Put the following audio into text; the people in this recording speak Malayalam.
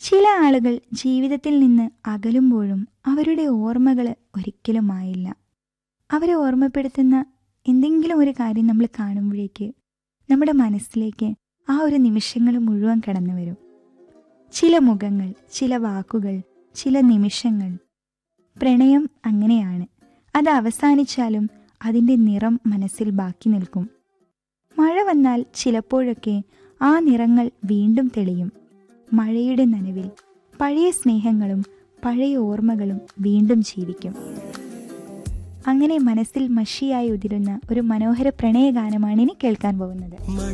ചില ആളുകൾ ജീവിതത്തിൽ നിന്ന് അകലുമ്പോഴും അവരുടെ ഓർമ്മകൾ ഒരിക്കലും ആയില്ല അവരെ ഓർമ്മപ്പെടുത്തുന്ന എന്തെങ്കിലും ഒരു കാര്യം നമ്മൾ കാണുമ്പോഴേക്ക് നമ്മുടെ മനസ്സിലേക്ക് ആ ഒരു നിമിഷങ്ങൾ മുഴുവൻ കടന്നു വരും ചില മുഖങ്ങൾ ചില വാക്കുകൾ ചില നിമിഷങ്ങൾ പ്രണയം അങ്ങനെയാണ് അത് അവസാനിച്ചാലും അതിൻ്റെ നിറം മനസ്സിൽ ബാക്കി നിൽക്കും മഴ വന്നാൽ ചിലപ്പോഴൊക്കെ ആ നിറങ്ങൾ വീണ്ടും തെളിയും മഴയുടെ നനവിൽ പഴയ സ്നേഹങ്ങളും പഴയ ഓർമ്മകളും വീണ്ടും ജീവിക്കും അങ്ങനെ മനസ്സിൽ മഷിയായി ഉതിരുന്ന ഒരു മനോഹര പ്രണയഗാനമാണ് ഇനി കേൾക്കാൻ പോകുന്നത് മഴ